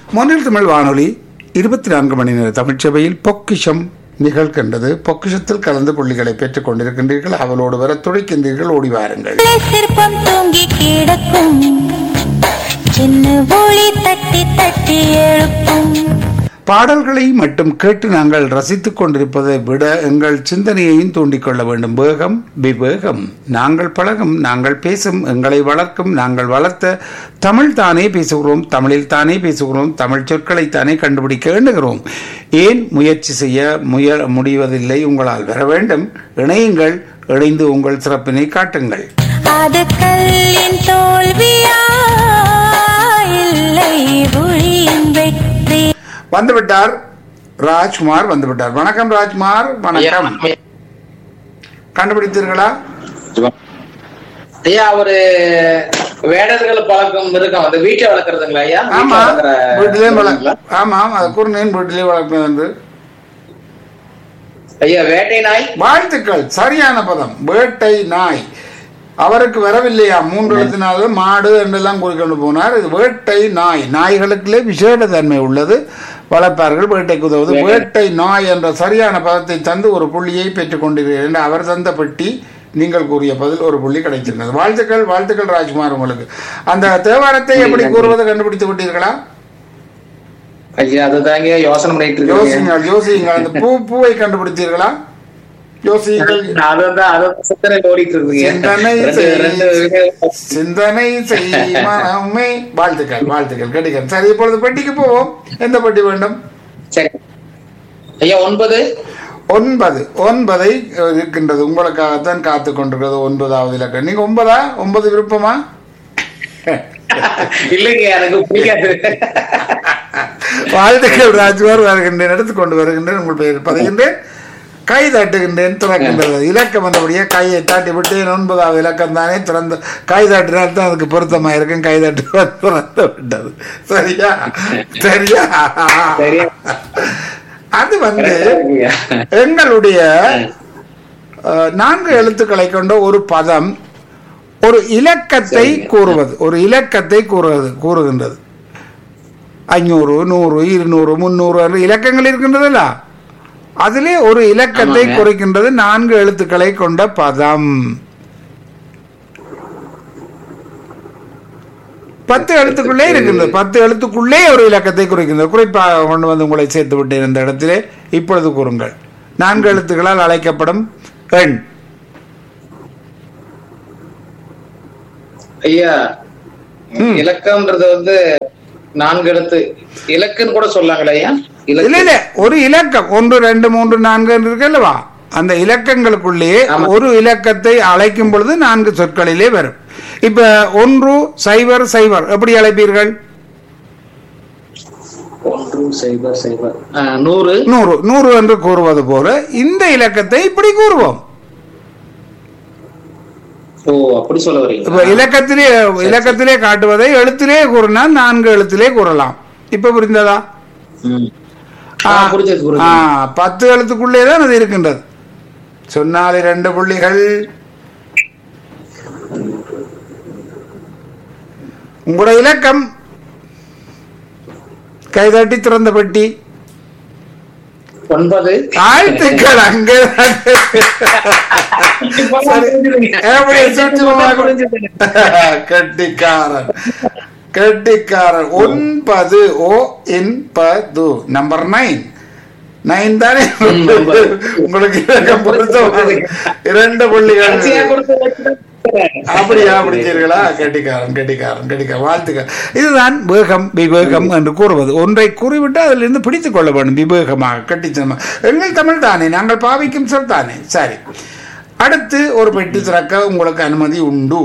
மொன்னில் தமிழ் வானொலி இருபத்தி நான்கு மணி நேர தமிழ்ச்சபையில் பொக்கிஷம் நிகழ்கின்றது பொக்கிஷத்தில் கலந்து புள்ளிகளை பெற்றுக் கொண்டிருக்கின்றீர்கள் அவளோடு வர துடைக்கின்றீர்கள் ஓடி வாருங்கள் சிற்பம் தூங்கி கிடக்கும் சின்ன ஒளி தட்டி தட்டி எழுப்பும் பாடல்களை மட்டும் கேட்டு நாங்கள் ரசித்துக் கொண்டிருப்பதை விட எங்கள் சிந்தனையையும் தூண்டிக்கொள்ள வேண்டும் வேகம் விவேகம் நாங்கள் பழகும் நாங்கள் பேசும் எங்களை வளர்க்கும் நாங்கள் வளர்த்த தமிழ் தானே பேசுகிறோம் தமிழில் தானே பேசுகிறோம் தமிழ் சொற்களை தானே கண்டுபிடிக்க எண்ணுகிறோம் ஏன் முயற்சி செய்ய முய முடிவதில்லை உங்களால் வர வேண்டும் இணையுங்கள் இணைந்து உங்கள் சிறப்பினை காட்டுங்கள் அது கல்லின் தோல்வியா இல்லை ஒளியின் வெற்றி வந்துவிட்டார் ராஜ்குமார் வந்துவிட்டார் வணக்கம் ராஜ்குமார் வணக்கம் கண்டுபிடித்தீர்களா ஐயா ஒரு வேடர்கள் பழக்கம் இருக்கும் அந்த வீட்டுல வளர்க்கறதுங்களா ஐயா ஆமா வீட்டுல வளர்க்கற வீட்டிலே வள இதுங்களா? ஆமாம் அது குறுநேன் வீட்டிலே வளர்ப்பது என்று ஐயா வேட்டை நாய் வாழ்த்துக்கள் சரியான பதம் வேட்டை நாய் அவருக்கு வரவில்லையா மூன்று எழுத்தினால மாடு என்றெல்லாம் குறிக்கொண்டு போனார் இது வேட்டை நாய் நாய்களுக்குள்ளே விசேட தன்மை உள்ளது வளர்ப்பார்கள் வேட்டைக்கு உதவுது வேட்டை நாய் என்ற சரியான பதத்தை தந்து ஒரு புள்ளியை பெற்றுக் கொண்டிருக்கிறேன் என்று அவர் தந்த பெட்டி நீங்கள் கூறிய பதில் ஒரு புள்ளி கிடைச்சிருந்தது வாழ்த்துக்கள் வாழ்த்துக்கள் ராஜ்குமார் உங்களுக்கு அந்த தேவாரத்தை எப்படி கூறுவது கண்டுபிடித்து விட்டீர்களா ஐயா அதுதாங்க யோசனை பண்ணிட்டு இருக்கேன் யோசிங்கள் யோசியுங்கள் அந்த பூ பூவை கண்டுபிடித்தீர்களா யோசியுங்கள் அதுதான் அதுதான் சிந்தனை ஓடிட்டு இருக்குங்க சிந்தனை ரெண்டு ரெண்டு செய்- விஷயம். சிந்தனை செய் மனமே வாழ்த்துக்கள் வாழ்த்துக்கள் கிடைக்கும் சரி இப்பொழுது பெட்டிக்கு போவோம் எந்த பெட்டி வேண்டும் சரி ஐயா ஒன்பது ஒன்பது ஒன்பதை அஹ், இருக்கின்றது உங்களுக்காகத்தான் காத்து கொண்டிருக்கிறது ஒன்பதாவது இலக்கம் நீங்க ஒன்பதா ஒன்பது விருப்பமா இல்லைங்க எனக்கு பிடிக்காது வாழ்த்துக்கள் ராஜ்குமார் வருகின்றேன் எடுத்துக்கொண்டு வருகின்றேன் உங்கள் பெயர் பதிகின்றேன் கை தட்டுகின்றேன் திறக்கின்றது இலக்கம் வந்தபடியே கையை தாட்டி விட்டேன் ஒன்பதாவது இலக்கம் தானே திறந்த கை தட்டினால் தான் அதுக்கு பொருத்தமா இருக்கும் கை தட்டு திறந்து விட்டது சரியா சரியா சரியா அது வந்து கரெக்டா இருக்குங்க. எங்களுடைய அஹ், நான்கு எழுத்துக்களை கொண்ட ஒரு பதம் ஒரு இலக்கத்தை கூறுவது ஒரு இலக்கத்தை கூறுவது கூறுகின்றது ஐநூறு நூறு இருநூறு முந்நூறு என்று இலக்கங்கள் இருக்கின்றதுல்ல அதிலே ஒரு இலக்கத்தை ஆமாங்க. குறிக்கின்றது நான்கு எழுத்துக்களை கொண்ட பதம் பத்து எழுத்துக்குள்ளே இருக்கின்றது பத்து எழுத்துக்குள்ளே ஒரு இலக்கத்தை குறிக்கின்றது குறிப்பாக கொண்டு வந்து உங்களை சேர்த்து விட்டேன் இந்த இடத்திலே இப்பொழுது கூறுங்கள் நான்கு எழுத்துக்களால் அழைக்கப்படும் எண் ஐயா ம். இலக்கம்ன்றது வந்து நான்கு எழுத்து இலக்குன்னு கூட சொல்லாங்களா ஐயா இல்ல இலக்கு இல்ல ஒரு இலக்கம் ஒன்று ரெண்டு மூன்று நான்கு என்று இருக்கு அல்லவா அந்த இலக்கங்களுக்குள்ளேயே ஆமா. ஒரு இலக்கத்தை அழைக்கும் பொழுது நான்கு சொற்களிலே வரும் இப்ப ஒன்று சைபர் சைபர் எப்படி அழைப்பீர்கள் ஒன்று சைபர் சைபர் ஆ, நூறு நூறு நூறு என்று கூறுவது போல இந்த இலக்கத்தை இப்படி கூறுவோம் ஓ அப்படி சொல்ல இப்ப வரீங்க இலக்கத்திலே இலக்கத்திலே காட்டுவதை எழுத்திலே கூறினால் நான்கு எழுத்திலே கூறலாம் இப்ப புரிந்ததா ஆ, புரிஞ்சது ஆ, புரிஞ்சது பத்து எழுத்துக்குள்ளே தான் அது இருக்கின்றது சொன்னால் இரண்டு புள்ளிகள் உங்களோட இலக்கம் கைதட்டி திறந்த பெட்டி ஒன்பது வாழ்த்துக்கள் அங்கே சரி. எப்படி சூட்சுமமாக கெட்டிக்காரன் கெட்டிக்காரன் ஒன்பது ஓ என்பது நம்பர் நைன் நைன் தானே உங்களுக்கு இலக்கம் பொருத்தமானது. இரண்டு புள்ளிகள் கடைசியா கொடுத்த இலக்கு அப்படியா பிடிச்சீர்களா கெட்டிக்காரன் கெட்டிக்காரன் கெட்டிக்காரன் வாழ்த்துக்கள் இதுதான் வேகம் விவேகம் என்று கூறுவது ஒன்றை கூறிவிட்டு அதிலிருந்து பிடித்துக் கொள்ள வேண்டும் விவேகமாக கட்டித்தனமாக எங்கள் தமிழ் தானே நாங்கள் பாவிக்கும் சொல் தானே சரி அடுத்து ஒரு பெட்டி திறக்க உங்களுக்கு அனுமதி உண்டு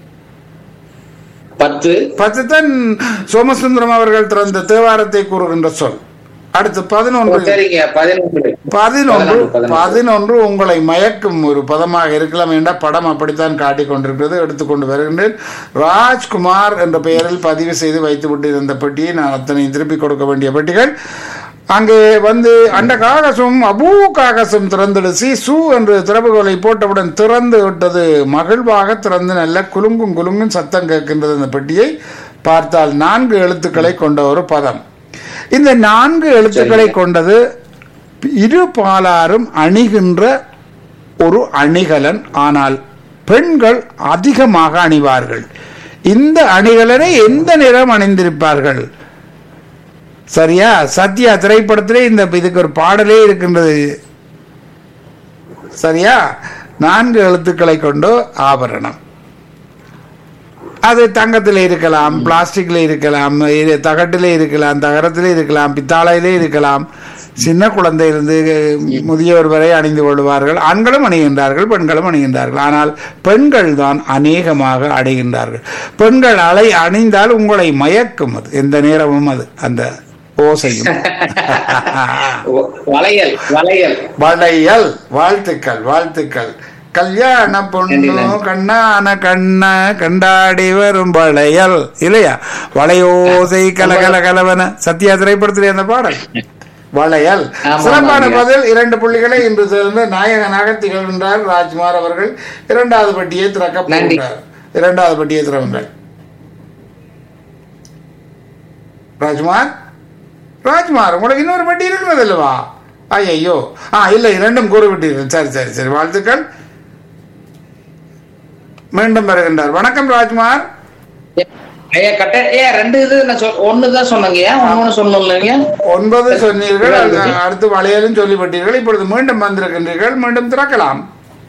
பத்து பத்து தான் சோமசுந்தரம் அவர்கள் திறந்த தேவாரத்தை கூறுகின்ற சொல் அடுத்து ஓ, பதினொன்று சரிங்க பதினொன்று பதினொன்று பதினொன்று. பதினொன்று உங்களை மயக்கும் ஒரு பதமாக இருக்கலாம் என்ற படம் அப்படித்தான் காட்டிக் கொண்டிருக்கிறது எடுத்துக்கொண்டு வருகின்றேன் ராஜ்குமார் என்ற பெயரில் பதிவு செய்து வைத்து விட்டிருந்த பெட்டியை நான் அத்தனை திருப்பி கொடுக்க வேண்டிய பெட்டிகள் அங்கே வந்து அந்த காகசம் அபூ காகசம் திறந்துடுசி சு என்று திறவுகோலை போட்டவுடன் திறந்து விட்டது மகிழ்வாக திறந்து நல்ல குலுங்கும் குலுங்கும் சத்தம் கேட்கின்றது அந்த பெட்டியை பார்த்தால் நான்கு எழுத்துக்களை கொண்ட ஒரு பதம் இந்த நான்கு எழுத்துக்களை கொண்டது இரு பாலாரும் அணிகின்ற ஒரு அணிகலன் ஆனால் பெண்கள் அதிகமாக அணிவார்கள் இந்த அணிகலனை எந்த நிறம் அணிந்திருப்பார்கள் சரியா சத்யா திரைப்படத்திலே இந்த இதுக்கு ஒரு பாடலே இருக்கின்றது சரியா நான்கு எழுத்துக்களை கொண்டு ஆபரணம் அது தங்கத்தில் இருக்கலாம் பிளாஸ்டிக்ல இருக்கலாம் இது தகட்டிலே இருக்கலாம் தகரத்திலே இருக்கலாம் பித்தாளையிலே இருக்கலாம் சின்ன குழந்தையிலிருந்து முதியவர் வரை அணிந்து கொள்வார்கள் ஆண்களும் அணிகின்றார்கள் பெண்களும் அணிகின்றார்கள் ஆனால் பெண்கள் தான் அநேகமாக அடைகின்றார்கள் பெண்கள் அலை அணிந்தால் உங்களை மயக்கும் அது எந்த நேரமும் அது அந்த ஓசையும் வ- வளையல் வளையல் வளையல் வாழ்த்துக்கள் வாழ்த்துக்கள் கல்யாண பொண்ணு கண்ணான கண்ண கண்டாடி வரும் வளையல் இல்லையா வளையோசை கலகல கலவன சத்யா திரைப்படத்திலே அந்த பாடல் வளையல் ஆமாம், சிறப்பான ஆமாம். பதில் இரண்டு புள்ளிகளை இன்று சேர்ந்து நாயகனாக திகழ்கின்றார் ராஜ்குமார் அவர்கள் இரண்டாவது பட்டியை திறக்க நன்றி. போகின்றார் இரண்டாவது பட்டியை திறவுங்கள் ராஜ்குமார் ராஜ்குமார் உங்களுக்கு இன்னொரு பட்டி இருக்கிறது அல்லவா ஐயோ ஆ இல்லை இரண்டும் கூறிவிட்டீர்கள் சரி சரி சரி வாழ்த்துக்கள் மீண்டும் வருகின்றார் வணக்கம் ராஜ்குமார் ஐயா கட்ட ஏ ரெண்டு இது நான் சொல் ஒன்னு தான் சொன்னங்கய்யா ஒன்னு சொன்னோம் இல்லைங்க ஒன்பது சொன்னீர்கள் அது- அடுத்து வளையலும் சொல்லிவிட்டீர்கள் இப்பொழுது மீண்டும் வந்திருக்கின்றீர்கள் மீண்டும் திறக்கலாம்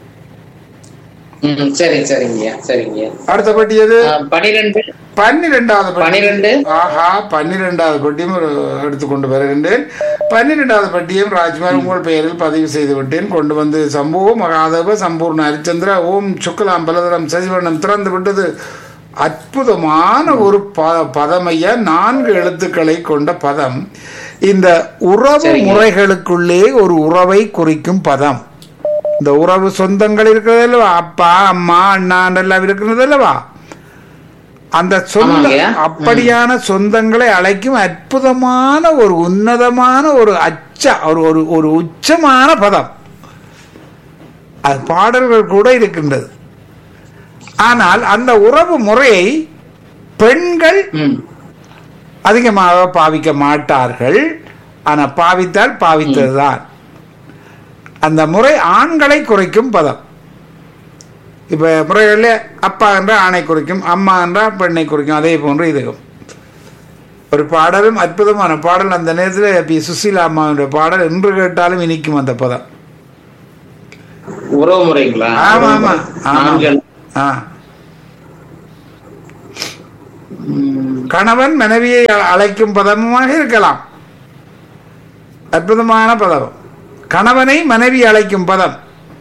ம் சரி சரிங்கய்யா சரிங்கய்யா அடுத்த பட்டி எது ஆ, பனிரெண்டு பன்னிரெண்டாவது பட்டி பனிரெண்டு ஆஹா பன்னிரெண்டாவது பட்டியும் ஒரு எடுத்துக்கொண்டு வருகின்றேன் பன்னிரெண்டாவது பட்டியும் ராஜ்குமார் உங்கள் பெயரில் பதிவு செய்து விட்டேன் கொண்டு வந்து சம்போ மகாதேவ சம்பூர்ண ஹரிச்சந்திர ஓம் சுக்லாம் பலதரம் சசிவர்ணம் திறந்து விட்டது அற்புதமான ஒரு ப பதமைய நான்கு எழுத்துக்களை கொண்ட பதம் இந்த உறவு சரிங்க. முறைகளுக்குள்ளே ஒரு உறவை குறிக்கும் பதம் இந்த உறவு சொந்தங்கள் இருக்கிறது அல்லவா அப்பா அம்மா அண்ணான் எல்லாம் இருக்கிறது அல்லவா அந்த சொந்த ஆமாங்கய்யா. அப்படியான சொந்தங்களை அழைக்கும் அற்புதமான ஒரு உன்னதமான ஒரு அச்ச ஒரு ஒரு ஒரு உச்சமான பதம் அது பாடல்கள் கூட இருக்கின்றது ஆனால் அந்த உறவு முறையை பெண்கள் ம் அதிகமாக பாவிக்க மாட்டார்கள் ஆனால் பாவித்தால் பாவித்ததுதான் அந்த முறை ஆண்களை குறைக்கும் பதம் இப்போ முறைகளில் அப்பா என்றால் ஆணை குறிக்கும் அம்மா என்றால் பெண்ணை குறிக்கும் அதே போன்று இதுக்கும் ஒரு பாடலும் அற்புதமான பாடல் அந்த நேரத்தில் பி சுசீலா அம்மாவுடைய பாடல் என்று கேட்டாலும் இனிக்கும் அந்த பதம் உறவு முறைங்களா ஆமா ஆமா ஆமா ஆண்கள் ஆ கணவன் மனைவியை அ- அழைக்கும் பதமுமாக இருக்கலாம் அற்புதமான பதம் கணவனை மனைவி அழைக்கும் பதம்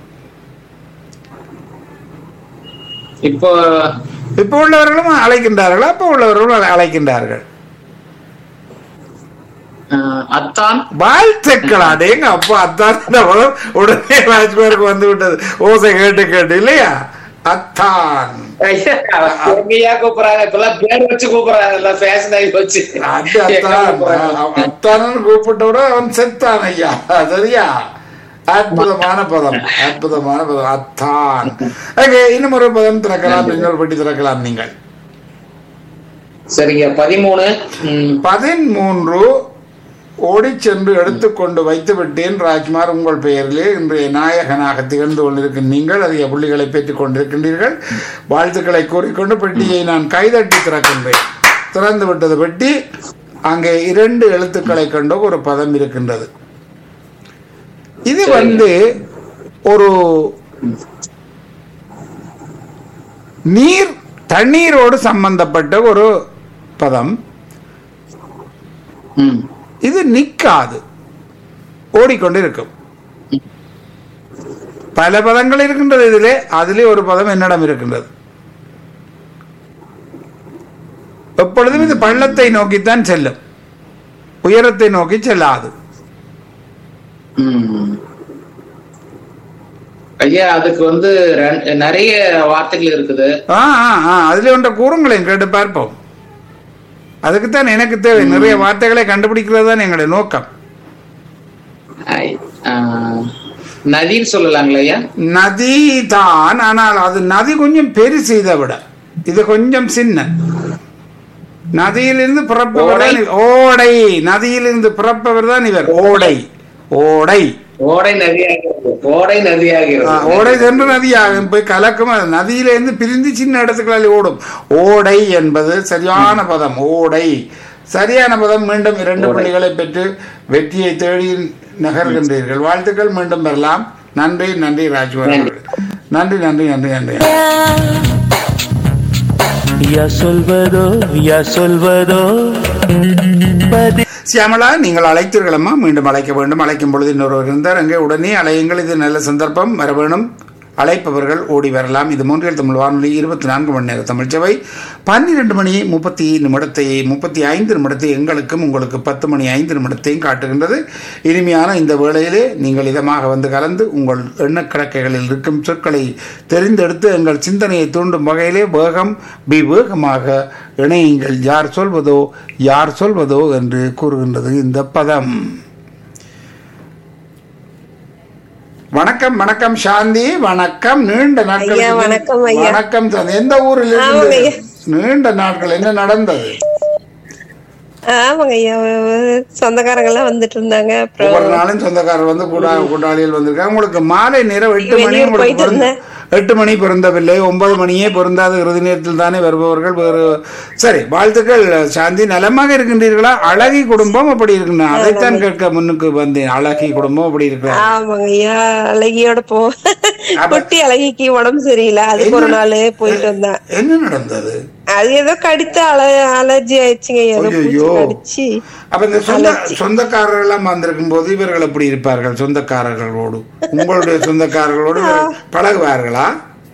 இப்போ இப்போ உள்ளவர்களும் அழைக்கின்றார்கள் அப்போ உள்ளவர்களும் அழை- அழைக்கின்றார்கள் ஆ, அத்தான் வாழ்த்துக்கள் அடேங்க அப்பா அத்தான் இந்த பதம் உடனே ராஜ்குமாருக்கு வந்து விட்டது ஓசை கேட்டு கேட்டு இல்லையா அத்தான் ஐயா, எங்கய்யா கூப்பிடுறாங்க இப்பெல்லாம் பேர் வச்சு கூப்பிடுறாங்க எல்லாம் ஃபேஷன் ஆகி போச்சு அது எங்க அத்தான் கூப்பிடுறாங்க? அவ- அத்தானன்னு கூப்பிட்ட விட அவன் செத்தான் ஐயா சரியா அற்புதமான பதம் அற்புதமான பதம் அத்தான் ஓகே இன்னும் ஒரு பதம் திறக்கலாம் இன்னொரு பெட்டி திறக்கலாம் நீங்கள் சரிங்க பதிமூணு ம், பதிமூன்று ஓடிச் சென்று எடுத்துக்கொண்டு வைத்து விட்டேன் ராஜ்குமார் உங்கள் பெயரிலே இன்றைய நாயகனாக திகழ்ந்து கொண்டிருக்கும் நீங்கள் அதிக புள்ளிகளை பெற்றுக் கொண்டிருக்கின்றீர்கள் வாழ்த்துக்களை கூறிக்கொண்டு பெட்டியை நான் கைதட்டி திறக்கின்றேன் திறந்து விட்டது பெட்டி அங்கே இரண்டு எழுத்துக்களை கொண்ட ஒரு பதம் இருக்கின்றது இது வந்து ஒரு நீர் தண்ணீரோடு சம்பந்தப்பட்ட ஒரு பதம் ம். இது நிற்காது ஓடிக்கொண்டு இருக்கும் பல பதங்கள் இருக்கின்றது இதிலே அதிலே ஒரு பதம் என்னிடம் இருக்கின்றது எப்பொழுதும் இது பள்ளத்தை நோக்கித்தான் செல்லும் உயரத்தை நோக்கி செல்லாது ம். ஐயா அதுக்கு வந்து ரெண்- நிறைய வார்த்தைகள் இருக்குது ஆ ஆ ஆ அதிலே ஒன்றை கூறுங்களேன் கேட்டு பார்ப்போம் அதுக்குத்தான் எனக்கு தேவை நிறைய வார்த்தைகளை கண்டுபிடிக்கிறது தான் எங்களுடைய நோக்கம் ஐ, ஆ, நதின்னு சொல்லலாங்களா ஐயா நதி தான் ஆனால் அது நதி கொஞ்சம் பெருசு இதை விட இது கொஞ்சம் சின்ன நதியிலிருந்து பிறப்பவர் தான் இவர். ஓடை நதியிலிருந்து பிறப்பவர் தான் இவர் ஓடை ஓடை ஓடை நதியாகிறது ஓடை ஆ, நதியாகிறது ஓடை சென்று நதியாகும் போய் கலக்கும் அது நதியிலிருந்து பிரிந்து சின்ன இடத்துக்குள்ள ஓடும் ஓடை என்பது சரியான பதம் ஓடை சரியான பதம் மீண்டும் இரண்டு புள்ளிகளை பெற்று வெற்றியை தேடி நகர்கின்றீர்கள் வாழ்த்துக்கள் மீண்டும் பெறலாம் நன்றி நன்றி ராஜ்குமார் அவர்களே. நன்றி நன்றி நன்றி நன்றி யா சொல்வதோ யா சொல்வதோ பதி சியாமலா நீங்கள் அழைத்தீர்களம்மா மீண்டும் அழைக்க வேண்டும் அழைக்கும் பொழுது இன்னொருவர் இருந்தார் அங்கே உடனே அழையுங்கள் இது நல்ல சந்தர்ப்பம் வர வேணும் அழைப்பவர்கள் ஓடி வரலாம் இது மூன்றில் தமிழ் வானொலி இருபத்தி நான்கு மணி நேர தமிழ்ச்சபை பன்னிரெண்டு மணி முப்பத்தி நிமிடத்தை முப்பத்தி ஐந்து நிமிடத்தை எங்களுக்கும் உங்களுக்கு பத்து மணி ஐந்து நிமிடத்தையும் காட்டுகின்றது இனிமையான இந்த வேளையிலே நீங்கள் இதமாக வந்து கலந்து உங்கள் எண்ணக்கிழக்கைகளில் இருக்கும் சொற்களை தெரிந்தெடுத்து எங்கள் சிந்தனையை தூண்டும் வகையிலே வேகம் விவேகமாக இணையுங்கள் யார் சொல்வதோ யார் சொல்வதோ என்று கூறுகின்றது இந்த பதம் வணக்கம் வணக்கம் சாந்தி வணக்கம் நீண்ட நாட்கள் ஐயா, வணக்கம் ஐயா. வணக்கம் சாந்தி எந்த ஊரில் ஆமாங்க இருந்து ஐயா. நீண்ட நாட்கள் என்ன நடந்தது ஆமாங்க ஐயா சொந்தக்காரங்க எல்லாம் வந்துட்டு இருந்தாங்க அப்புறம் ஒவ்வொரு நாளும் சொந்தக்காரர் வந்து கூடா கூட்டாளிகள் வந்திருக்காங்க உங்களுக்கு மாலை நேரம் எட்டு மணி வெளியூர் உங்களுக்கு போயிட்டு பொருந்த- இருந்தேன். எட்டு மணி பொருந்தவில்லை ஒன்பது மணியே பொருந்தாத இறுதி நேரத்தில் தானே வருபவர்கள் வேறு சரி வாழ்த்துக்கள் சாந்தி நலமாக இருக்கின்றீர்களா அழகி குடும்பம் அப்படி இருக்குண்ணா அதைத்தான் கேட்க முன்னுக்கு வந்தேன் அழகி குடும்பம் அப்படி இருக்கிறார் ஆமாங்க ஐயா அழகியோட போ குட்டி அழகிக்கு உடம்பு சரியில்லை அதுக்கு ஒரு நாள் போயிட்டு வந்தேன் என்ன நடந்தது அது ஏதோ கடித்த அல அலர்ஜி ஆயிடுச்சுங்க ஐயா ஏதோ பூச்சி ஐயையோ. கடிச்சு அப்ப இந்த சொந்த சொந்தக்காரர்கள் எல்லாம் வந்திருக்கும் போது இவர்கள் எப்படி இருப்பார்கள் சொந்தக்காரர்களோடு உங்களுடைய சொந்தக்காரர்களோடு இவர்கள் பழகுவார்களா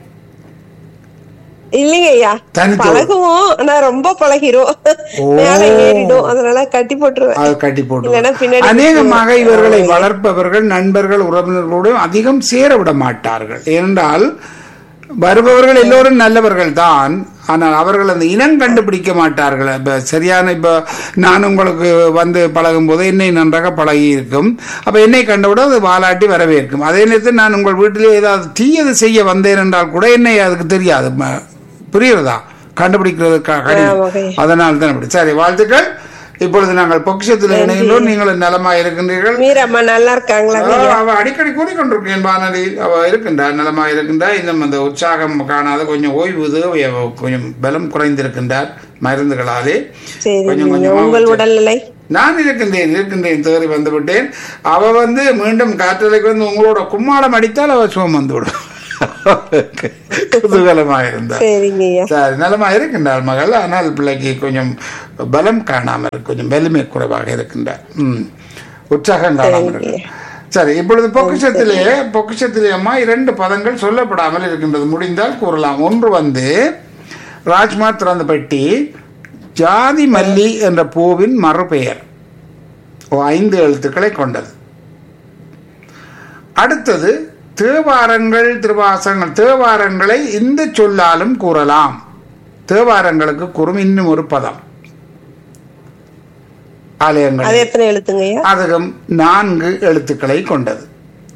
இல்லைங்க ஐயா தனித்து- பழகுவோம் ஆனா ரொம்ப பழகிரும் மேல ஏறிடும் அதனால கட்டி போட்டுருவேன் அது கட்டி இல்லைன்னா போட்டு பின்னாடி அநேகமாக பிடிச்சிருவாங்க. இவர்களை வளர்ப்பவர்கள் நண்பர்கள் உறவினர்களோடு அதிகம் சேர விட மாட்டார்கள் ஏனென்றால் வருபவர்கள் எல்லோரும் நல்லவர்கள் தான் ஆனால் அவர்கள் அந்த இனம் கண்டுபிடிக்க மாட்டார்கள் இப்ப சரியான இப்போ நான் உங்களுக்கு வந்து பழகும் போது என்னை நன்றாக பழகி இருக்கும் அப்ப என்னை கண்டவுடன் அது வாலாட்டி வரவேற்கும் அதே நேரத்தில் நான் உங்கள் வீட்டிலே ஏதாவது தீயது செய்ய வந்தேன் என்றால் கூட என்னை அதுக்கு தெரியாது ம- புரியுறதா கண்டுபிடிக்கிறது க- கடினம் ஆமாங்க. அதனால் தான் அப்படி சரி வாழ்த்துக்கள் இப்பொழுது நாங்கள் பொக்கிஷத்தில் இணைகின்றோம் நீங்கள் நலமா இருக்கின்றீர்கள் மீரம்மா நல்லா இருக்காங்களா ஆ, அவ அடிக்கடி கூறிக்கொண்டிருக்கேன் வானொலி அவ இருக்கின்றார் நலமா இருக்கின்றார் இன்னும் அந்த உற்சாகம் காணாத கொஞ்சம் ஓய்வு தேவை. அவ கொஞ்சம் பலம் குறைந்திருக்கின்றார் மருந்துகளாலே சரி கொஞ்சம் கொஞ்சமா உங்கள் உற்சா- உடல்நிலை நான் இருக்கின்றேன் இருக்கின்றேன் தேறி வந்து விட்டேன் அவ வந்து மீண்டும் காற்றலைக்கு வந்து உங்களோட கும்மாளம் அடித்தால் அவ சுகம் வந்து விடும் குதூகலமாக இருந்தார் சரிங்க ஐயா சரி நலமா இருக்கின்றார் மகள் ஆனால் பிள்ளைக்கு கொஞ்சம் பலம் காணாமல் இருக்கு. கொஞ்சம் வலிமை குறைவாக இருக்கின்றார் ம் உற்சாகம் காணாமல் இருக்கு சரி இப்பொழுது பொக்கிஷத்திலே பொக்கிஷத்திலே அம்மா இரண்டு பதங்கள் சொல்லப்படாமல் இருக்கின்றது முடிந்தால் கூறலாம் ஒன்று வந்து ராஜ்மா திறந்த பெட்டி ஜாதி மல்லி என்ற பூவின் மறுபெயர் ஓ, ஐந்து எழுத்துக்களை கொண்டது அடுத்தது தேவாரங்கள் திருவாசகங்கள் தேவாரங்களை இந்த சொல்லாலும் கூறலாம் தேவாரங்களுக்கு கூறும் இன்னும் ஒரு பதம் அது ஆலயங்கள் எத்தனை எழுத்துங்க ஐயா அதுவும் நான்கு எழுத்துக்களை கொண்டது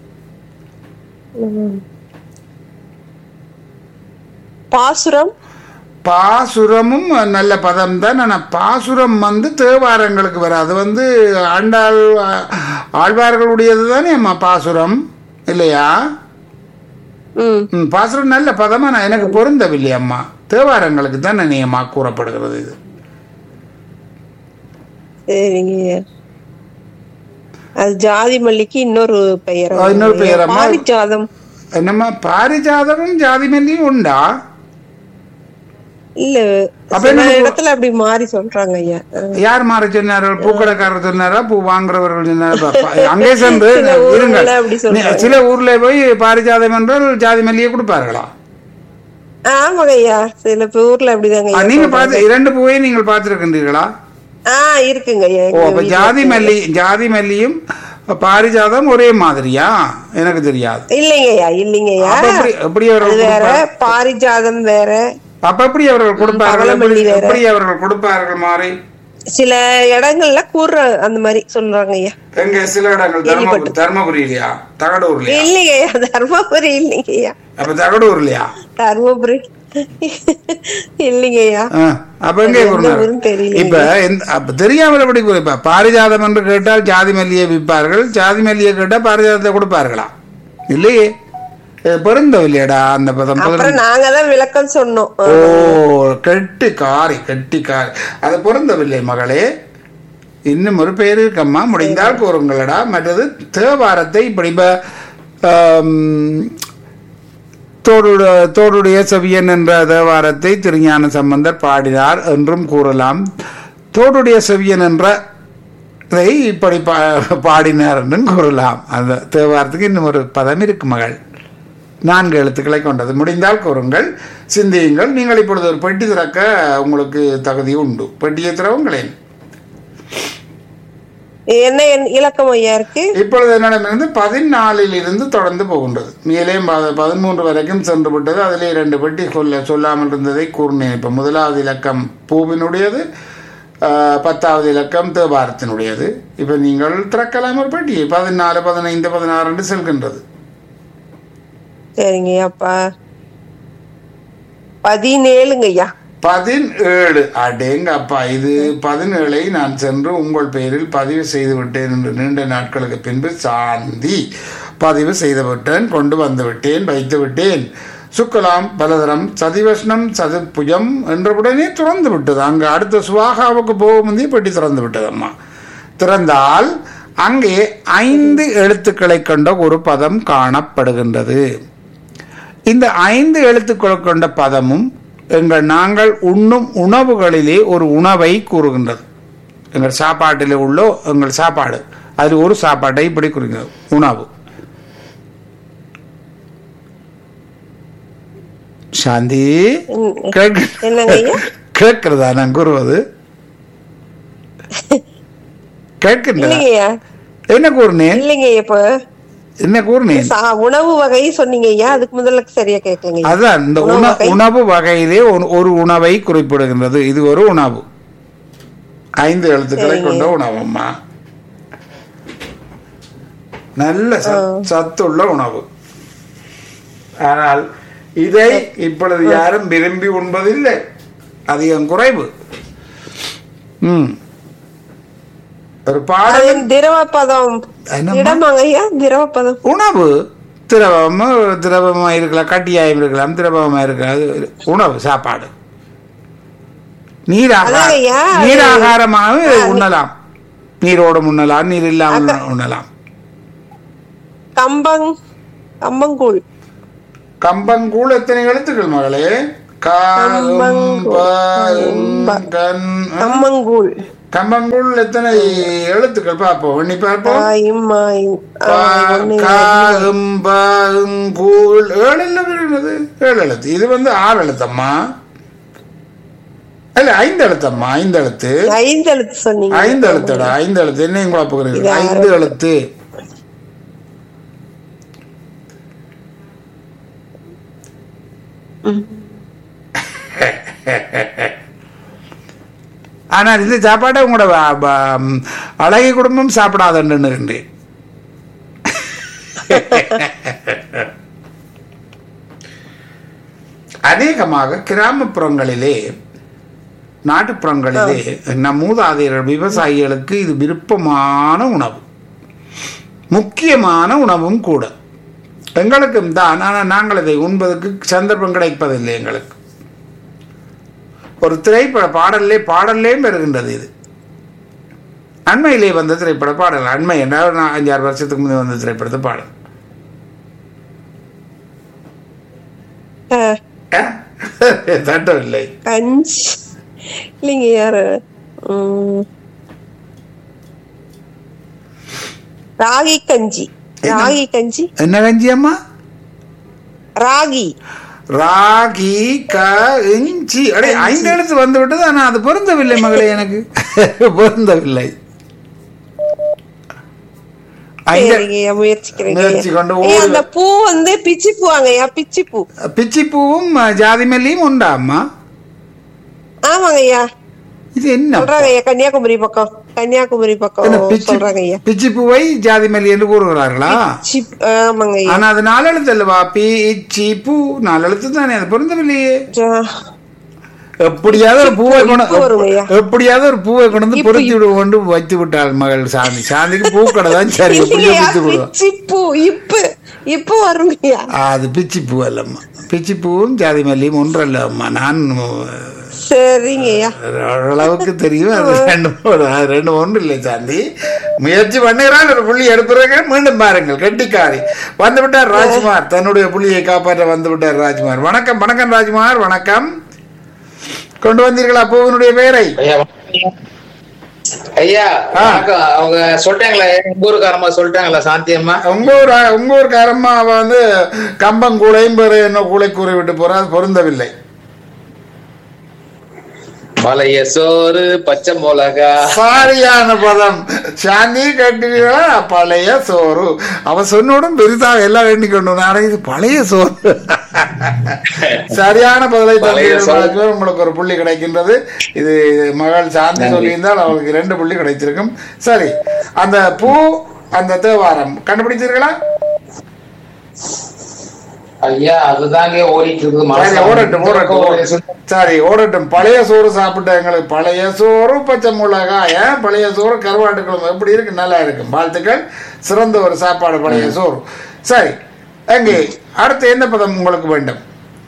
பாசுரம் பாசுரமும் நல்ல பதம் தான் ஆனால் பாசுரம் வந்து தேவாரங்களுக்கு வராது அது வந்து ஆண்டாள் ஆழ்வார்களுடையது தானே அம்மா பாசுரம் இல்லையா ம் ம், பாசுரம் நல்ல பதம் ஆனால் எனக்கு பொருந்தவில்லை அம்மா தேவாரங்களுக்கு தான் நினையமா கூறப்படுகிறது இது சரிங்க ஐயா அது ஜாதி மல்லிக்கு இன்னொரு பெயர் ஆ, இன்னொரு பெயர் அம்மா. பாரிஜாதம் என்னம்மா பாரிஜாதமும் ஜாதி மல்லியும் உண்டா இல்ல அப்ப சில என்ன இடத்துல அப்படி மாறி சொல்றாங்க ஐயா யார் மாற சொன்னார்கள் பூக்கடைக்காரர் சொன்னாரா பூ வாங்குறவர்கள் சொன்னாரா பா- பா- அங்கே சென்று சில ஊர்ல இருங்கள் அப்படி சொல்றாங்க. நீ- சில ஊர்ல போய் பாரிஜாதம் என்றால் ஜாதி மல்லியை கொடுப்பார்களா ஆமாங்க ஐயா சில ஊர்ல அப்படிதாங்க ஆ, ஐயா நீங்க சொல்றாங்க. பார்த்து இரண்டு பூவையும் நீங்கள் பார்த்திருக்கின்றீர்களா ஆ இருக்குங்க ஐயா ஓ எங்க அப்ப வீட்ல ஜாதி இருக்கு. மல்லி ஜாதி மல்லியும் பாரிஜாதம் ஒரே மாதிரியா எனக்கு தெரியாது இல்லைங்க ஐயா இல்லைங்க ஐயா அப்ப எப்படி எப்படி அது அவர்கள் வேற கொடுப்பார் பாரிஜாதம் வேற அப்ப எப்படி அவர்கள் கொடுப்பார்கள் பவளமல்லி எப்படி வேற. எப்படி அவர்கள் கொடுப்பார்கள் மாறி சில இடங்கள்ல கூற அந்த மாதிரி சொல்றாங்க ஐயா எங்க சில இடங்கள் தர்மபுரி தர்மபுரியிலையா தகடூர்லயா இல்லைங்க ஐயா தர்மபுரி இல்லைங்க ஐயா அப்ப தகடூர்லயா தர்மபுரி இல்லைங்கய்யா ஆ, அப்ப எங்கே அது எந்த கூறினார் ஊருன்னு தெரியலையே. இப்ப எந்த- அப்ப தெரியாமல் எப்படி குறிப்பா பாரிஜாதம் என்று கேட்டால் ஜாதி மல்லியை விற்பார்கள் ஜாதி மல்லியை கேட்டால் பாரிஜாதத்தை கொடுப்பார்களா இல்லையே இது பொருந்தவில்லையடா அந்த பதம் அப்புறம் நாங்க தான் விளக்கம் சொன்னோம் ஓ கெட்டி காரி கெட்டி காரி அது பொருந்தவில்லை மகளே இன்னும் ஒரு பேர் இருக்கம்மா முடிந்தால் கூறுங்களடா மற்றது தேவாரத்தை இப்படி ப- ஆம், தோடுட தோடுடைய செவியன் என்ற தேவாரத்தை திருஞான சம்பந்தர் பாடினார் என்றும் கூறலாம் தோடுடைய செவியன் என்ற இதை இப்படி பா பாடினார் என்றும் கூறலாம் அந்த தேவாரத்துக்கு இன்னும் ஒரு பதம் இருக்கு மகள் நான்கு எழுத்துக்களை கொண்டது முடிந்தால் கூறுங்கள் சிந்தியுங்கள் நீங்கள் இப்பொழுது ஒரு பெட்டி திறக்க உங்களுக்கு தகுதி உண்டு பெட்டியை திறவுங்களேன் என்ன எண் இலக்கம் ஐயா இருக்கு இப்பொழுது என்னிடமிருந்து பதினாலில் இருந்து தொடர்ந்து போகின்றது மேலே ப- பதிமூன்று வரைக்கும் சென்று விட்டது அதிலே இரண்டு பெட்டி சொல்ல சொல்லாமல் இருந்ததை கூறினேன் இப்போ முதலாவது இலக்கம் பூவினுடையது ஆஹ், பத்தாவது இலக்கம் தேவாரத்தினுடையது இப்போ நீங்கள் திறக்கலாம் ஒரு பெட்டியை பதினாலு பதினைந்து பதினாறு என்று செல்கின்றது சரிங்கய்யாப்பா பதினேழுங்கய்யா பதினேழு அடேங்க அப்பா இது பதினேழை நான் சென்று உங்கள் பெயரில் பதிவு செய்து விட்டேன் என்று நீண்ட நாட்களுக்கு பின்பு சாந்தி பதிவு செய்து விட்டேன் கொண்டு வந்து விட்டேன் வைத்து விட்டேன் சுக்கலாம் பலதரம் சதிவஷ்ணம் சதுப்புஜம் என்றவுடனே திறந்து விட்டது அங்கு அடுத்த சுவாகாவுக்கு போகும் முந்தைய பெட்டி திறந்து விட்டது அம்மா திறந்தால் அங்கே ஐந்து எழுத்துக்களை கொண்ட ஒரு பதம் காணப்படுகின்றது இந்த ஐந்து எழுத்துக்கள் கொண்ட பதமும் எங்கள் நாங்கள் உண்ணும் உணவுகளிலே ஒரு உணவை கூறுகின்றது எங்கள் சாப்பாட்டிலே உள்ள எங்கள் சாப்பாடு அதில் ஒரு சாப்பாட்டை இப்படி கூறுகிறது உணவு சாந்தி கேட்க- என்னங்க ஐயா? கேட்கிறதா நான் கூறுவது கேட்கின்றதா இல்லைங்கய்யா என்ன கூறினேன் இல்லைங்கய்யா இப்ப என்ன கூறினேன் சா- உணவு வகை சொன்னீங்க ஐயா அதுக்கு முதல்ல சரியா கேட்கலங்க அதான் இந்த உணவு உண வகை. உணவு வகையிலே ஒரு- ஒரு உணவை குறிப்பிடுகின்றது இது ஒரு உணவு ஐந்து எழுத்துக்களை சரிங்க. கொண்ட உணவம்மா நல்ல சத்- சத்துள்ள உணவு ஆனால் இதை இப்பொழுது யாரும் விரும்பி உண்பதில்லை அதிகம் குறைவு ம் ஒரு பாடல் திரவ பதம் என்னம்மா? இடமாங்க ஐயா திரவ பதம் உணவு திரவமா திரவமா இருக்கலாம் கட்டியாயம் இருக்கலாம் திரவமா இருக்கலாம் அது உணவு சாப்பாடு நீராகாரம் அதான் ஐயா, அது- நீராகாரமாக இதை உண்ணலாம் நீரோடு உண்ணலாம் நீர் இல்லாமல் உண்ணலாம் கம்பங் கம்பங்கூழ் கம்பங்கூழ் எத்தனை எழுத்துக்கள் மகளே கன் கம்மங்கூழ் கம்பங்கூழ் எத்தனை எழுத்துக்கள் பார்ப்போம் எண்ணி பார்ப்போம் ஆயும் மாயும் ஆ, ஒண்ணு, கூழ் ஏழு இல்ல வருகிறது ஏழு எழுத்து இது வந்து ஆறு எழுத்தம்மா இல்ல ஐந்து எழுத்தம்மா ஐந்து எழுத்து ஐந்து எழுத்து சொன்னீங்க ஐந்து எழுத்துடா ஐந்து எழுத்து என்னையும் குழப்புகிறீர்கள் இது ஆறு. ஐந்து எழுத்து ஆனால் இந்த சாப்பாட்டை உங்களோட வ- வ- அழகி குடும்பம் சாப்பிடாதுன்னு அநேகமாக கிராமப்புறங்களிலே நாட்டுப்புறங்களிலே நம் மூதாதையர்கள் விவசாயிகளுக்கு இது விருப்பமான உணவு முக்கியமான உணவும் கூட எங்களுக்கும் தான் ஆனால் நாங்கள் இதை உண்பதற்கு சந்தர்ப்பம் கிடைப்பதில்லை எங்களுக்கு ஒரு திரைப்பட பாடல்லே பாடல்லேயும் வருகின்றது இது அண்மையிலே வந்த திரைப்பட பாடல் அண்மை என்றால் நான் அஞ்சாறு வருஷத்துக்கு முந்தைய வந்த திரைப்படத்தை பாடல் ஆ, அஹ், தட்டவில்லை கஞ்சி இல்லைங்க யாரு உம், ராகி கஞ்சி ராகி கஞ்சி என்ன கஞ்சி அம்மா ராகி ராகி க இஞ்சி அடே ஐந்து எழுத்து வந்து விட்டது ஆனா அது பொருந்தவில்லை மகளே எனக்கு பொருந்தவில்லை ஐந்து சரிங்கய்யா முயற்சிக்கிறேங்க முயற்சி கொண்டு ஐயா, ஓடு. அந்த பூ வந்து பிச்சி பூவாங்கய்யா பிச்சி பூ பிச்சி பூவும் ஜாதி மல்லியும் உண்டா அம்மா ஆமாங்க ஐயா இது என்ன சொல்றாங்க ஐயா கன்னியாகுமரி பக்கம் கன்னியாகுமரி என்ன பக்கம் பிச்சி சொல்றாங்க ஐயா பிச்சி பூவை ஜாதி மல்லி என்று கூறுகிறார்களா சிப் ஆமாங்க ஐயா ஆனா அது நாலெழுத்து அல்லவா பி சி பூ நாலெழுத்து தானே அது பொருந்தவில்லையே ஜா- எப்படியாவது ஒரு பூவை கொண்டு இப்ப வரும் ஐயா. எப்படியாவது ஒரு பூவை கொண்டு வந்து இப்ப- பொருத்தி விடு கொண்டு வைத்து விட்டாள் மகள் சாந்தி சாந்திக்கு பூக்கடை தான் சரி எப்படியோ இல்லையா, வித்து விடுவோம் பிச்சிப்பூ இப்ப இப்ப வருங்க ஐயா அது பிச்சி பூ அல்லம்மா பிச்சி பூவும் ஜாதி மல்லியும் ஒன்றல்ல அம்மா நான் சரிங்க ஐயா ஓரளவுக்கு தெரியும் அது ரெண்டு மூணு- அது ரெண்டு ஒன்று இல்லை சாந்தி முயற்சி பண்ணுகிறான் ஒரு புள்ளி எடுப்புறாங்க மீண்டும் பாருங்கள் கெட்டிக்காரி வந்து விட்டார் ராஜ்குமார் தன்னுடைய புள்ளியை காப்பாற்ற வந்து விட்டார் ராஜ்குமார் வணக்கம் வணக்கம் ராஜ்குமார் வணக்கம் கொண்டு வந்தீர்களா பூவினுடைய பெயரை ஐயா வணக்கம். ஐயா ஆ. வணக்கம். அவங்க சொல்லிட்டாங்களா உங்க ஊருக்காரமா சொல்லிட்டாங்களா சாந்தி அம்மா உங்க ஊர் உங்க ஊர்க்காரம்மா அவ வந்து கம்பம் கூடையும் வேறு என்ன கூளை கூறி விட்டு போறா அது பொருந்தவில்லை பழைய சோறு பச்சை மிளகா சரியான பதம் சாந்தி கட்டுகிறா பழைய சோறு அவ சொன்னோடும் பெரிதாக எல்லாம் எண்ணி கொண்டு வந்தா. ஆனா இது பழைய சோறு சரியான பதிலை பழைய தந்தீர்கள் சோறு. ராஜ்குமார். உங்களுக்கு ஒரு புள்ளி கிடைக்கின்றது இது மகள் சாந்தி சொல்லியிருந்தால் அவளுக்கு ரெண்டு புள்ளி கிடைத்திருக்கும் சரி அந்த பூ அந்த தேவாரம் கண்டுபிடித்தீர்களா ஐயா அதுதாங்க ஓடிட்டு இருக்குது சரி மனசுல. ஓடட்டும் ஓடட்டும் ஓடட்டும். சரி ஓடட்டும் பழைய சோறு சாப்பிட்ட எங்களுக்கு பழைய சோறு பச்சை மிளகாய் ஏன் பழைய சோறு கருவாட்டு குழம்பு எப்படி இருக்கு நல்லா இருக்கும் வாழ்த்துக்கள் சிறந்த ஒரு சாப்பாடு பழைய சோறு சரி எங்கே அடுத்து எந்த பதம் உங்களுக்கு வேண்டும்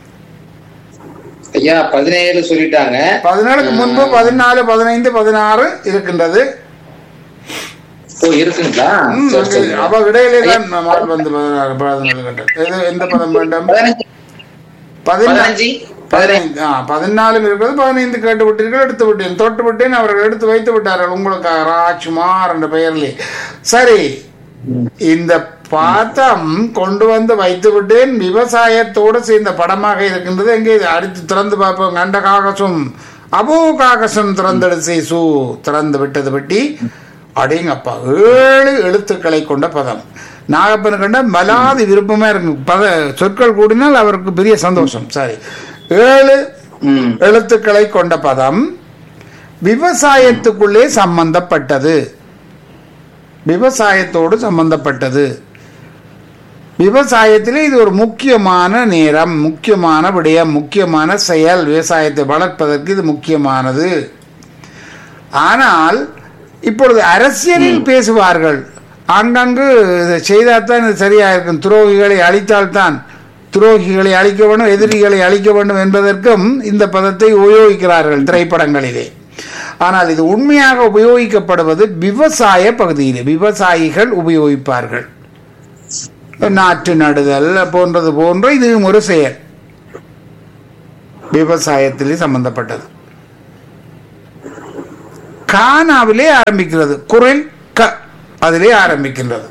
ஐயா பதினேழு சொல்லிட்டாங்க பதினாலுக்கு முன்பு பதினாலு பதினைந்து பதினாறு இருக்கின்றது ஓ இருக்குங்களா ம், சரி, சரி. அவ இடையிலே தான் மால் வந்து பதினாறு பதினாலு கட்டம் எது எந்த பதம் வேண்டும் பதினஞ்சு பதினா- பதினஞ்சு பதினைந்து ஆ பதினாலும் இருக்கிறது பதினைந்து கேட்டு விட்டீர்கள் எடுத்து விட்டேன் தொட்டு விட்டேன் அவர்கள் எடுத்து வைத்து விட்டார்கள் உங்களுக்காக ராஜ்குமார் என்ற பெயரிலே சரி இந்த பாத்தம் கொண்டு வந்து வைத்து விட்டேன் விவசாயத்தோடு சேர்ந்த படமாக இருக்கின்றது எங்கே இது? அடுத்து திறந்து பார்ப்போம் கண்ட காகசம் அபோ காகசம் திறந்தெடுத்து சு திறந்து விட்டது பட்டி அடேங்கப்பா ஏழு எழுத்துக்களை கொண்ட பதம் நாகப்பன் கண்ட மலாதி விருப்பமா இருக்கு பத சொற்கள் கூடினால் அவருக்கு பெரிய சந்தோஷம் சரி ஏழு ம். எழுத்துக்களை கொண்ட பதம் விவசாயத்துக்குள்ளே சம்பந்தப்பட்டது விவசாயத்தோடு சம்பந்தப்பட்டது விவசாயத்திலே இது ஒரு முக்கியமான நேரம் முக்கியமான விடயம் முக்கியமான செயல் விவசாயத்தை வளர்ப்பதற்கு இது முக்கியமானது ஆனால் இப்பொழுது அரசியலில் பேசுவார்கள் அங்கங்கு இதை செய்தால்தான் இது சரியா இருக்கும் துரோகிகளை அழித்தால்தான் துரோகிகளை அழிக்க வேண்டும் எதிரிகளை அழிக்க வேண்டும் என்பதற்கும் இந்த பதத்தை உபயோகிக்கிறார்கள் திரைப்படங்களிலே ஆனால் இது உண்மையாக உபயோகிக்கப்படுவது விவசாய பகுதியிலே விவசாயிகள் உபயோகிப்பார்கள் நாற்று நடுதல் போன்றது போன்ற இதுவும் ஒரு செயல் விவசாயத்திலே சம்பந்தப்பட்டது கானாவிலே ஆரம்பிக்கிறது குரல் க அதிலே ஆரம்பிக்கின்றது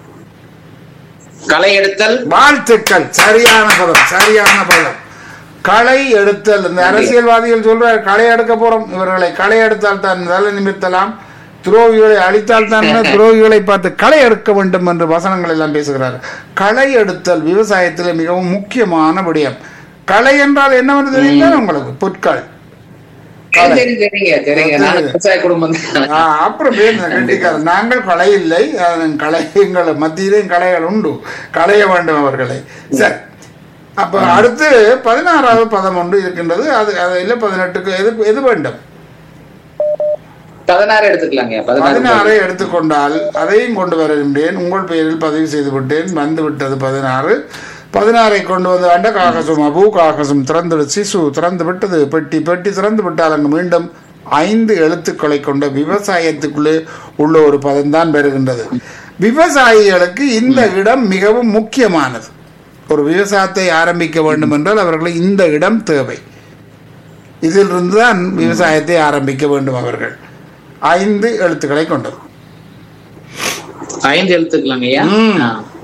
களை எடுத்தல் வாழ்த்துக்கள் சரியான பதம் சரியான பதம் களை எடுத்தல் இந்த அரசியல்வாதிகள் சொல்றார் களை எடுக்க போறோம் இவர்களை களை எடுத்தால் தான் தலை நிமிர்த்தலாம் துரோகிகளை அழித்தால் தான் துரோகிகளை பார்த்து களை எடுக்க வேண்டும் என்று வசனங்கள் எல்லாம் பேசுகிறார் களை எடுத்தல் விவசாயத்தில் மிகவும் முக்கியமான விடயம் களை என்றால் என்னவென்று தெரியுங்களா உங்களுக்கு புற்கள் களை. தெரியும் தெரியுங்க தெரியுங்க நான் விவசாய குடும்பம் தான். ஆ, அப்புறம் பேர் கண்டிக்காது நாங்கள் களை இல்லை அது களை எங்கள் மத்தியிலேயும் கலைகள் உண்டு களைய வேண்டும் அவர்களை சரி அப்ப அடுத்து பதினாறாவது பதம் ஒன்று இருக்கின்றது அது அது இல்லை பதினெட்டுக்கு எது எது வேண்டும் பதினாறு எடுத்துக்கலாங்க பதினாறு பதினாறை எடுத்துக்கொண்டால் அதையும் கொண்டு வருகின்றேன் உங்கள் பெயரில் பதிவு செய்து விட்டேன் வந்து விட்டது பதினாறு பதினாறை கொண்டு வந்து அண்ட காகசம் அபூ காகசம் திறந்து சிசு திறந்து விட்டது பெட்டி பெட்டி திறந்து விட்டால் அங்கு மீண்டும் ஐந்து எழுத்துக்களை கொண்ட விவசாயத்துக்குள்ளே உள்ள ஒரு பதம்தான் வருகின்றது விவசாயிகளுக்கு இந்த இடம் மிகவும் முக்கியமானது ஒரு விவசாயத்தை ஆரம்பிக்க வேண்டும் என்றால் அவர்களுக்கு இந்த இடம் தேவை இதிலிருந்து தான் விவசாயத்தை ஆரம்பிக்க வேண்டும் அவர்கள் ஐந்து எழுத்துக்களை கொண்டது ஐந்து எழுத்துக்கலாங்க ஐயா ம். ஆ.